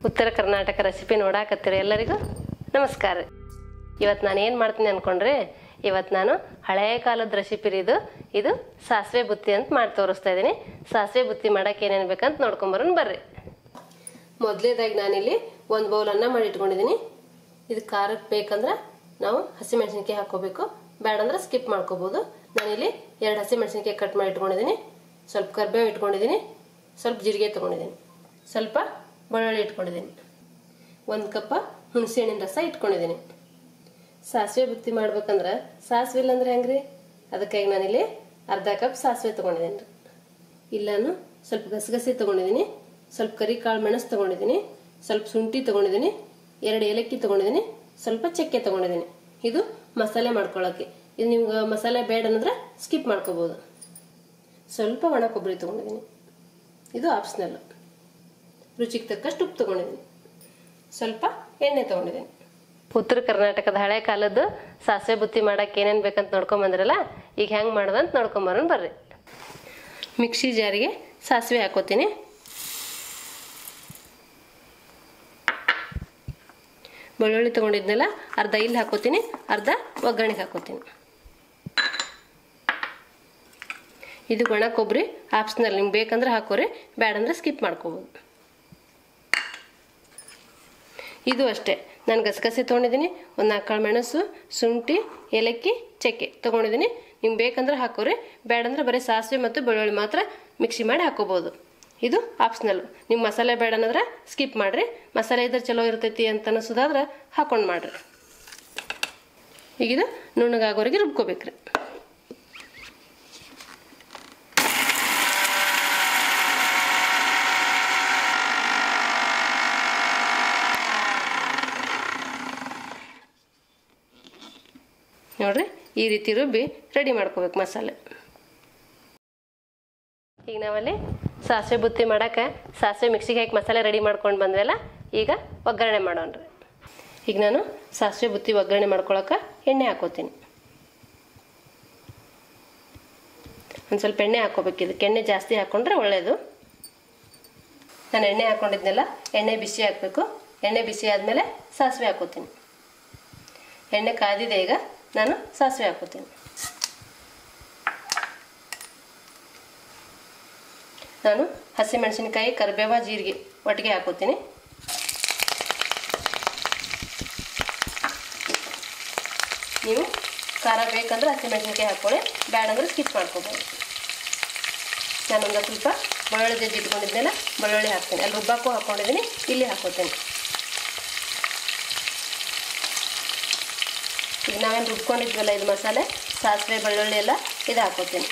ಉತ್ತರ ಕರ್ನಾಟಕ ರೆಸಿಪಿ ನೋಡಾಕತ್ತೀರಿ ಎಲ್ಲರಿಗೂ ನಮಸ್ಕಾರ ಇವತ್ತು ನಾನು ಏನು ಮಾಡ್ತೀನಿ ಅನ್ಕೊಂಡ್ರೆ ಇವತ್ತು ನಾನು ಹಳೆಯ ಕಾಲದ ರೆಸಿಪಿ ರೀ ಇದು ಇದು ಸಾಸಿವೆ ಬುತ್ತಿ ಅಂತ ಮಾಡಿ ತೋರಿಸ್ತಾ ಇದ್ದೀನಿ ಸಾಸಿವೆ ಬುತ್ತಿ ಮಾಡಕ್ಕೆ ಏನೇನು ಬೇಕಂತ ನೋಡ್ಕೊಂಬರೋಣ ಬರ್ರಿ ಮೊದಲೇದಾಗಿ ನಾನಿಲ್ಲಿ ಒಂದು ಬೌಲ್ ಅನ್ನ ಮಾಡಿ ಇಟ್ಕೊಂಡಿದ್ದೀನಿ ಇದು ಖಾರಕ್ಕೆ ಬೇಕಂದ್ರೆ ನಾವು ಹಸಿಮೆಣಸಿನ್ಕಾಯಿ ಹಾಕೋಬೇಕು ಬೇಡಂದ್ರೆ ಸ್ಕಿಪ್ ಮಾಡ್ಕೋಬೋದು ನಾನಿಲ್ಲಿ ಎರಡು ಹಸಿಮೆಣಸಿನ್ಕಾಯಿ ಕಟ್ ಮಾಡಿ ಇಟ್ಕೊಂಡಿದ್ದೀನಿ ಸ್ವಲ್ಪ ಕರ್ಬೇವು ಇಟ್ಕೊಂಡಿದ್ದೀನಿ ಸ್ವಲ್ಪ ಜೀರಿಗೆ ತೊಗೊಂಡಿದ್ದೀನಿ ಸ್ವಲ್ಪ ಬೆಳ್ಳುಳ್ಳಿ ಇಟ್ಕೊಂಡಿದ್ದೀನಿ ಒಂದು ಕಪ್ಪ ಹುಣಸೆ ಹಣ್ಣಿನ ರಸ ಇಟ್ಕೊಂಡಿದ್ದೀನಿ ಸಾಸಿವೆ ಬುತ್ತಿ ಮಾಡ್ಬೇಕಂದ್ರೆ ಸಾಸಿವೆ ಇಲ್ಲಂದ್ರೆ ಹೆಂಗ್ರಿ ಅದಕ್ಕಾಗಿ ನಾನಿಲ್ಲಿ ಅರ್ಧ ಕಪ್ ಸಾಸಿವೆ ತೊಗೊಂಡಿದ್ದೀನಿ ರೀ ಇಲ್ಲಾನು ಸ್ವಲ್ಪ ಗಸಗಸೆ ತೊಗೊಂಡಿದ್ದೀನಿ ಸ್ವಲ್ಪ ಕರಿ ಕಾಳು ಮೆಣಸು ತೊಗೊಂಡಿದ್ದೀನಿ ಸ್ವಲ್ಪ ಶುಂಠಿ ತೊಗೊಂಡಿದ್ದೀನಿ ಎರಡು ಏಲಕ್ಕಿ ತೊಗೊಂಡಿದ್ದೀನಿ ಸ್ವಲ್ಪ ಚಕ್ಕೆ ತೊಗೊಂಡಿದ್ದೀನಿ ಇದು ಮಸಾಲೆ ಮಾಡ್ಕೊಳ್ಳೋಕ್ಕೆ ಇದು ನಿಮ್ಗೆ ಮಸಾಲೆ ಬೇಡ ಅನ್ನೋದ್ರೆ ಸ್ಕಿಪ್ ಮಾಡ್ಕೋಬೋದು ಸ್ವಲ್ಪ ಒಣ ಕೊಬ್ಬರಿ ತೊಗೊಂಡಿದ್ದೀನಿ ಇದು ಆಪ್ಷನಲ್ ರುಚಿಗೆ ತಕ್ಕಷ್ಟು ಉಪ್ಪು ತೊಗೊಂಡಿದ್ದೀನಿ ಸ್ವಲ್ಪ ಎಣ್ಣೆ ತೊಗೊಂಡಿದ್ದೀನಿ ಉತ್ತರ ಕರ್ನಾಟಕದ ಹಳೆ ಕಾಲದ್ದು ಸಾಸಿವೆ ಬುತ್ತಿ ಮಾಡಕ್ಕೆ ಏನೇನು ಬೇಕಂತ ನೋಡ್ಕೊಂಬಂದ್ರಲ್ಲ ಈಗ ಹೆಂಗೆ ಮಾಡೋದಂತ ನೋಡ್ಕೊಂಬರೋಣ ಬರ್ರಿ ಮಿಕ್ಸಿ ಜಾರಿಗೆ ಸಾಸಿವೆ ಹಾಕೋತೀನಿ ಬೆಳ್ಳುಳ್ಳಿ ತೊಗೊಂಡಿದ್ನಲ್ಲ ಅರ್ಧ ಇಲ್ಲಿ ಹಾಕೋತೀನಿ ಅರ್ಧ ಒಗ್ಗರಣೆಗೆ ಹಾಕೋತೀನಿ ಇದು ಒಣ ಕೊಬ್ಬರಿ ಆಪ್ಷನಲ್ ನಿಮ್ಗೆ ಬೇಕಂದ್ರೆ ಹಾಕೋರಿ ಬೇಡಂದ್ರೆ ಸ್ಕಿಪ್ ಮಾಡ್ಕೋಬೋದು ಇದು ಅಷ್ಟೇ ನಾನು ಗಸಗಸೆ ತೊಗೊಂಡಿದ್ದೀನಿ ಒಂದು ನಾಲ್ಕು ಕಾಳು ಮೆಣಸು ಶುಂಠಿ ಏಲಕ್ಕಿ ಚಕ್ಕೆ ತೊಗೊಂಡಿದ್ದೀನಿ ನಿಮ್ಗೆ ಬೇಕಂದ್ರೆ ಹಾಕೋರಿ ಬೇಡಂದ್ರೆ ಬರೀ ಸಾಸಿವೆ ಮತ್ತು ಬೆಳ್ಳುಳ್ಳಿ ಮಾತ್ರ ಮಿಕ್ಸಿ ಮಾಡಿ ಹಾಕೋಬೋದು ಇದು ಆಪ್ಷನಲ್ ನಿಮ್ಮ ಮಸಾಲೆ ಬೇಡ ಅನ್ನೋದ್ರೆ ಸ್ಕಿಪ್ ಮಾಡಿರಿ ಮಸಾಲೆ ಇದ್ರೆ ಚಲೋ ಇರ್ತೈತಿ ಅಂತ ಅನಿಸೋದಾದ್ರೆ ಹಾಕೊಂಡು ಮಾಡಿರಿ ಈಗ ಇದು ನುಣ್ಣಗಾಗೋರಿಗೆ ರುಬ್ಕೋಬೇಕ್ರಿ ನೋಡ್ರಿ ಈ ರೀತಿ ರುಬ್ಬಿ ರೆಡಿ ಮಾಡ್ಕೋಬೇಕು ಮಸಾಲೆ ಈಗ ನಾವಲ್ಲಿ ಸಾಸಿವೆ ಬುತ್ತಿ ಮಾಡಕ್ಕೆ ಸಾಸಿವೆ ಮಿಕ್ಸಿಗೆ ಹಾಕಿ ಮಸಾಲೆ ರೆಡಿ ಮಾಡ್ಕೊಂಡು ಬಂದ್ವಲ್ಲ ಈಗ ಒಗ್ಗರಣೆ ಮಾಡೋಣ್ರಿ ಈಗ ನಾನು ಸಾಸಿವೆ ಬುತ್ತಿ ಒಗ್ಗರಣೆ ಮಾಡ್ಕೊಳಕ್ಕೆ ಎಣ್ಣೆ ಹಾಕೋತೀನಿ ಒಂದು ಸ್ವಲ್ಪ ಎಣ್ಣೆ ಹಾಕೋಬೇಕು ಇದಕ್ಕೆ ಎಣ್ಣೆ ಜಾಸ್ತಿ ಹಾಕ್ಕೊಂಡ್ರೆ ಒಳ್ಳೆಯದು ನಾನು ಎಣ್ಣೆ ಹಾಕ್ಕೊಂಡಿದ್ನೆಲ್ಲ ಎಣ್ಣೆ ಬಿಸಿ ಹಾಕಬೇಕು ಎಣ್ಣೆ ಬಿಸಿ ಆದಮೇಲೆ ಸಾಸಿವೆ ಹಾಕೋತೀನಿ ಎಣ್ಣೆ ಕಾದಿದೆ ಈಗ ನಾನು ಸಾಸಿವೆ ಹಾಕೋತೀನಿ ನಾನು ಹಸಿಮೆಣಸಿನಕಾಯಿ ಕರಿಬೇವ ಜೀರಿಗೆ ಒಟ್ಟಿಗೆ ಹಾಕೋತೀನಿ ನೀವು ಖಾರ ಬೇಕಂದ್ರೆ ಹಸಿಮೆಣಸಿನಕಾಯಿ ಹಾಕ್ಕೊಳ್ಳಿ ಬೇಡಂದ್ರೆ ಸ್ಕಿಪ್ ಮಾಡ್ಕೋಬೋದು ನಾನೊಂದು ಸ್ವಲ್ಪ ಬೆಳ್ಳುಳ್ಳಿ ಜಜ್ಜಿ ಇಟ್ಕೊಂಡಿದ್ನೆಲ್ಲ ಬೆಳ್ಳುಳ್ಳಿ ಹಾಕ್ತೀನಿ ಅಲ್ಲಿ ರುಬ್ಬಕ್ಕೂ ಹಾಕ್ಕೊಂಡಿದ್ದೀನಿ ಇಲ್ಲಿ ಹಾಕೋತೀನಿ ಈಗ ನಾವೇನು ರುಬ್ಕೊಂಡಿದ್ವಲ್ಲ ಇದು ಮಸಾಲೆ ಸಾಸಿವೆ ಬೆಳ್ಳುಳ್ಳಿ ಎಲ್ಲ ಇದು ಹಾಕೋತೀನಿ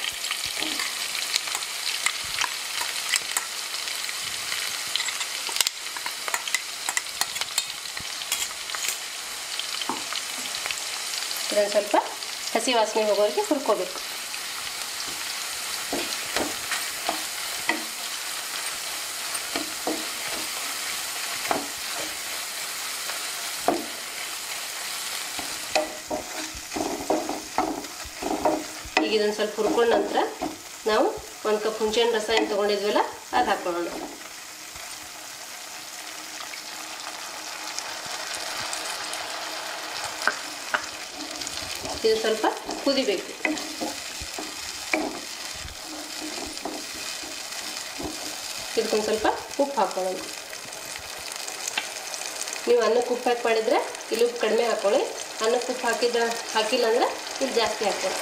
ಇದನ್ನು ಸ್ವಲ್ಪ ಹಸಿ ವಾಸನೆ ಹೋಗೋರಿಗೆ ಹುರ್ಕೋಬೇಕು ಈಗ ಇದನ್ನು ಸ್ವಲ್ಪ ಹುರ್ಕೊಂಡ ನಂತರ ನಾವು ಒಂದು ಕಪ್ ಹುಣಸೆಹಣ್ಣು ರಸ ಏನು ತೊಗೊಂಡಿದ್ವಲ್ಲ ಅದು ಹಾಕೊಳ್ಳೋಣ ಇದು ಸ್ವಲ್ಪ ಕುದಿಬೇಕು ಇದಕ್ಕೊಂದು ಸ್ವಲ್ಪ ಉಪ್ಪು ಹಾಕೊಳ್ಳೋಣ ನೀವು ಅನ್ನಕ್ಕೆ ಉಪ್ಪು ಹಾಕಿ ಮಾಡಿದರೆ ಇಲ್ಲಿ ಉಪ್ಪು ಕಡಿಮೆ ಹಾಕೊಳ್ಳಿ ಅನ್ನಕ್ಕೆ ಉಪ್ಪು ಹಾಕಿದ್ರೆ ಹಾಕಿಲ್ಲ ಅಂದ್ರೆ ಇಲ್ಲಿ ಜಾಸ್ತಿ ಹಾಕೊಳ್ಳಿ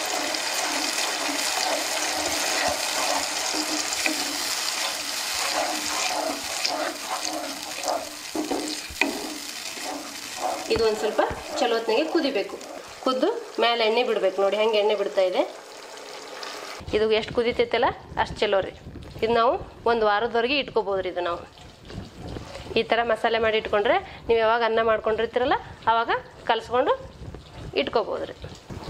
ಇದು ಒಂದು ಸ್ವಲ್ಪ ಚಲೋ ಹೊತ್ತಿನಾಗೆ ಕುದಿಬೇಕು ಕುದ್ದು ಮೇಲೆ ಎಣ್ಣೆ ಬಿಡಬೇಕು ನೋಡಿ ಹೆಂಗೆ ಎಣ್ಣೆ ಬಿಡ್ತಾ ಇದೆ ಇದು ಎಷ್ಟು ಕುದಿತೈತಲ್ಲ ಅಷ್ಟು ಚಲೋ ರೀ ಇದು ನಾವು ಒಂದು ವಾರದವರೆಗೆ ಇಟ್ಕೋಬೋದು ರೀ ಇದು ನಾವು ಈ ಥರ ಮಸಾಲೆ ಮಾಡಿ ಇಟ್ಕೊಂಡ್ರೆ ನೀವು ಯಾವಾಗ ಅನ್ನ ಮಾಡ್ಕೊಂಡಿರ್ತೀರಲ್ಲ ಆವಾಗ ಕಲಿಸ್ಕೊಂಡು ಇಟ್ಕೋಬೋದು ರೀ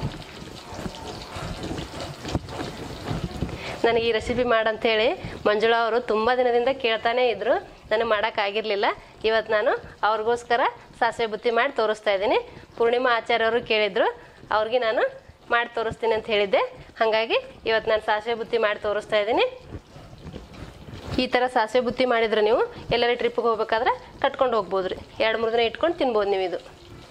ನನಗೆ ಈ ರೆಸಿಪಿ ಮಾಡಂಥೇಳಿ ಮಂಜುಳಾ ಅವರು ತುಂಬ ದಿನದಿಂದ ಕೇಳ್ತಾನೇ ಇದ್ದರು ನನಗೆ ಮಾಡೋಕ್ಕಾಗಿರಲಿಲ್ಲ ಇವತ್ತು ನಾನು ಅವ್ರಿಗೋಸ್ಕರ ಸಾಸಿವೆ ಬುತ್ತಿ ಮಾಡಿ ತೋರಿಸ್ತಾ ಇದ್ದೀನಿ ಪೂರ್ಣಿಮಾ ಆಚಾರ್ಯ ಅವರು ಕೇಳಿದರು ಅವ್ರಿಗೆ ನಾನು ಮಾಡಿ ತೋರಿಸ್ತೀನಿ ಅಂತ ಹೇಳಿದ್ದೆ ಹಾಗಾಗಿ ಇವತ್ತು ನಾನು ಸಾಸಿವೆ ಬುತ್ತಿ ಮಾಡಿ ತೋರಿಸ್ತಾ ಇದ್ದೀನಿ ಈ ಥರ ಸಾಸಿವೆ ಬುತ್ತಿ ಮಾಡಿದ್ರೆ ನೀವು ಎಲ್ಲರ ಟ್ರಿಪ್ಗೆ ಹೋಗ್ಬೇಕಾದ್ರೆ ಕಟ್ಕೊಂಡು ಹೋಗ್ಬೋದು ರೀ ಎರಡು ಮೂರು ದಿನ ಇಟ್ಕೊಂಡು ತಿನ್ಬೋದು ನೀವು ಇದು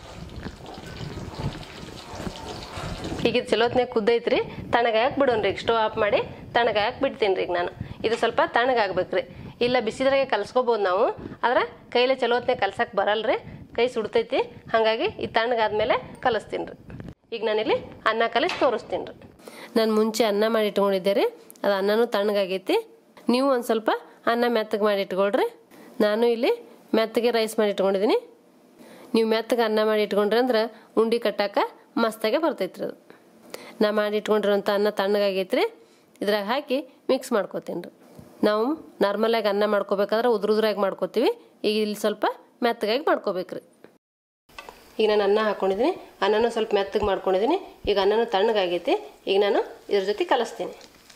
ಈಗ ಇದು ಚಲೋತ್ನಾಗ ಕುದ್ದೈತ್ರಿ ತಣ್ಣಗಾಯಕ್ಕೆ ಬಿಡೋನ್ರಿ ಈಗ ಸ್ಟವ್ ಆಫ್ ಮಾಡಿ ತಣ್ಣಗಾಯಕ್ಕೆ ಬಿಡ್ತೀನಿ ರೀ ಈಗ ನಾನು ಇದು ಸ್ವಲ್ಪ ತಣ್ಣಗಾಗ್ಬೇಕು ರೀ ಇಲ್ಲ ಬಿಸಿದ್ರಾಗೆ ಕಲ್ಸ್ಕೊಬೋದು ನಾವು ಆದ್ರೆ ಕೈಲೇ ಚಲೋತ್ನಾಗ ಕಲ್ಸಕ್ಕೆ ಬರಲ್ರಿ ಕೈ ಸುಡ್ತೈತಿ ಹಾಗಾಗಿ ಇದು ತಣ್ಣಗಾದ್ಮೇಲೆ ಕಲಿಸ್ತೀನಿ ರೀ ಈಗ ನಾನಿಲ್ಲಿ ಅನ್ನ ಕಲಿಸಿ ತೋರಿಸ್ತೀನಿ ರೀ ನಾನು ಮುಂಚೆ ಅನ್ನ ಮಾಡಿ ಇಟ್ಕೊಂಡಿದ್ದೆ ರೀ ಅದು ಅನ್ನನೂ ತಣ್ಣಗಾಗೈತಿ ನೀವು ಒಂದು ಸ್ವಲ್ಪ ಅನ್ನ ಮೆತ್ತಗೆ ಮಾಡಿ ಇಟ್ಕೊಳ್ರಿ ನಾನು ಇಲ್ಲಿ ಮೆತ್ತಗೆ ರೈಸ್ ಮಾಡಿ ಇಟ್ಕೊಂಡಿದ್ದೀನಿ ನೀವು ಮೆತ್ತಗೆ ಅನ್ನ ಮಾಡಿ ಇಟ್ಕೊಂಡ್ರಿ ಅಂದ್ರೆ ಉಂಡೆ ಕಟ್ಟಾಕ ಮಸ್ತಾಗೆ ಬರ್ತೈತ್ರಿ ಅದು ನಾ ಮಾಡಿ ಇಟ್ಕೊಂಡಿರೋಂಥ ಅನ್ನ ತಣ್ಣಗಾಗೈತ್ರಿ ಇದ್ರಾಗ ಹಾಕಿ ಮಿಕ್ಸ್ ಮಾಡ್ಕೋತೀನಿ ರೀ ನಾವು ನಾರ್ಮಲಾಗಿ ಅನ್ನ ಮಾಡ್ಕೋಬೇಕಾದ್ರೆ ಉದ್ರ ಉದ್ರಾಗಿ ಮಾಡ್ಕೋತೀವಿ ಈಗ ಇಲ್ಲಿ ಸ್ವಲ್ಪ ಮೆತ್ತಗಾಗಿ ಮಾಡ್ಕೋಬೇಕ್ರಿ ಈಗ ನಾನು ಅನ್ನ ಹಾಕ್ಕೊಂಡಿದ್ದೀನಿ ಅನ್ನನೂ ಸ್ವಲ್ಪ ಮೆತ್ತಗೆ ಮಾಡ್ಕೊಂಡಿದ್ದೀನಿ ಈಗ ಅನ್ನನೂ ತಣ್ಣಗಾಗೈತಿ ಈಗ ನಾನು ಇದ್ರ ಜೊತೆ ಕಲಿಸ್ತೀನಿ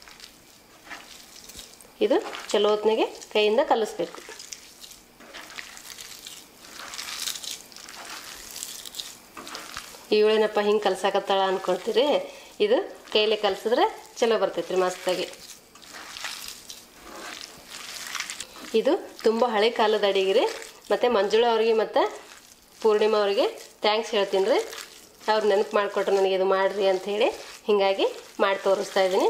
ಇದು ಚಲೋ ಹೊತ್ನಾಗೆ ಕೈಯಿಂದ ಕಲಿಸ್ಬೇಕು ಇವಳೇನಪ್ಪ ಹಿಂಗೆ ಕಲ್ಸಾಕತ್ತಾಳ ಅನ್ಕೊಳ್ತೀರಿ ಇದು ಕೈಲೇ ಕಲ್ಸಿದ್ರೆ ಚಲೋ ಬರ್ತೈತ್ರಿ ಮಸ್ತಾಗಿ ಇದು ತುಂಬ ಹಳೆ ಕಾಲದ ಅಡಿಗೆ ರೀ ಮತ್ತು ಮಂಜುಳಾ ಅವ್ರಿಗೆ ಮತ್ತು ಪೂರ್ಣಿಮಾ ಅವರಿಗೆ ಥ್ಯಾಂಕ್ಸ್ ಹೇಳ್ತೀನಿ ರೀ ಅವ್ರು ನೆನಪು ಮಾಡಿಕೊಟ್ರು ನನಗೆ ಇದು ಮಾಡಿರಿ ಅಂತ ಹೇಳಿ ಹೀಗಾಗಿ ಮಾಡಿ ತೋರಿಸ್ತಾ ಇದ್ದೀನಿ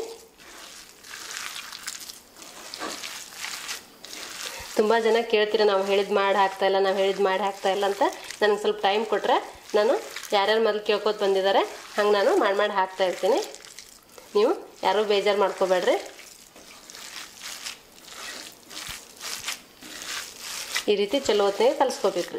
ತುಂಬ ಜನ ಕೇಳ್ತೀರ ನಾವು ಹೇಳಿದ್ ಮಾಡಿ ಹಾಕ್ತಾ ಇಲ್ಲ ನಾವು ಹೇಳಿದ್ ಮಾಡಿ ಹಾಕ್ತಾ ಇಲ್ಲ ಅಂತ ನನಗೆ ಸ್ವಲ್ಪ ಟೈಮ್ ಕೊಟ್ಟರೆ ನಾನು ಯಾರ್ಯಾರು ಮೊದಲು ಕೇಳ್ಕೊತ ಬಂದಿದ್ದಾರೆ ಹಂಗೆ ನಾನು ಮಾಡಿ ಮಾಡಿ ಹಾಕ್ತಾ ಇರ್ತೀನಿ ನೀವು ಯಾರೂ ಬೇಜಾರು ಮಾಡ್ಕೋಬೇಡ್ರಿ ಈ ರೀತಿ ಚಲೋ ಹೊತ್ತಿಗೆ ಕಲಿಸ್ಕೋಬೇಕ್ರಿ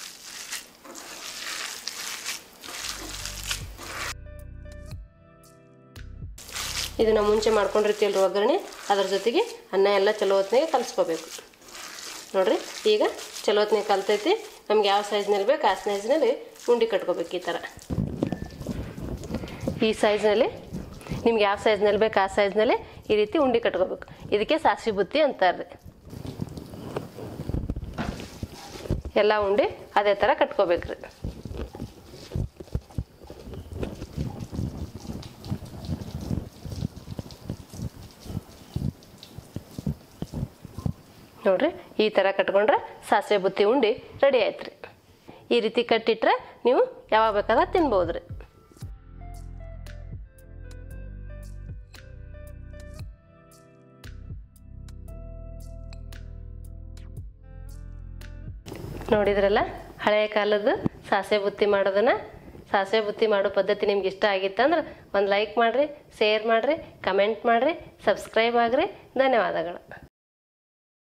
ಇದು ನಾವು ಮುಂಚೆ ಮಾಡ್ಕೊಂಡಿರ್ತೀವಲ್ರಿ ಒಗ್ಗರಣೆ ಅದ್ರ ಜೊತೆಗೆ ಅನ್ನ ಎಲ್ಲ ಚಲೋ ಹೊತ್ತಿಗೆ ಕಲಿಸ್ಕೋಬೇಕು ನೋಡ್ರಿ ಈಗ ಚಲೋ ಹೊತ್ತಿಗೆ ಕಲ್ತೈತಿ ನಮ್ಗೆ ಯಾವ ಸೈಜ್ನಲ್ಲಿ ಬೇಕು ಆ ಸೈಜ್ನಲ್ಲಿ ಉಂಡೆ ಕಟ್ಕೋಬೇಕು ಈ ಥರ ಈ ಸೈಜ್ನಲ್ಲಿ ನಿಮ್ಗೆ ಯಾವ ಸೈಜ್ನಲ್ಲಿ ಬೇಕು ಆ ಸೈಜ್ನಲ್ಲಿ ಈ ರೀತಿ ಉಂಡೆ ಕಟ್ಕೋಬೇಕು ಇದಕ್ಕೆ ಸಾಸಿವೆ ಬುತ್ತಿ ಅಂತಾರೆ ಎಲ್ಲ ಉಂಡೆ ಅದೇ ಥರ ಕಟ್ಕೋಬೇಕ್ರಿ ನೋಡ್ರಿ ಈ ಥರ ಕಟ್ಕೊಂಡ್ರೆ ಸಾಸಿವೆ ಬುತ್ತಿ ಉಂಡೆ ರೆಡಿ ಆಯ್ತು ರೀ ಈ ರೀತಿ ಕಟ್ಟಿಟ್ರೆ ನೀವು ಯಾವಾಗ ಬೇಕಾದ್ರೆ ತಿನ್ಬೋದು ರೀ ನೋಡಿದ್ರಲ್ಲ ಹಳೆಯ ಕಾಲದ ಸಾಸಿವೆ ಬುತ್ತಿ ಮಾಡೋದನ್ನ ಸಾಸಿವೆ ಬುತ್ತಿ ಮಾಡೋ ಪದ್ಧತಿ ನಿಮ್ಗೆ ಇಷ್ಟ ಆಗಿತ್ತಂದ್ರೆ ಒಂದು ಲೈಕ್ ಮಾಡಿರಿ ಶೇರ್ ಮಾಡಿರಿ ಕಮೆಂಟ್ ಮಾಡಿರಿ ಸಬ್ಸ್ಕ್ರೈಬ್ ಆಗಿರಿ ಧನ್ಯವಾದಗಳು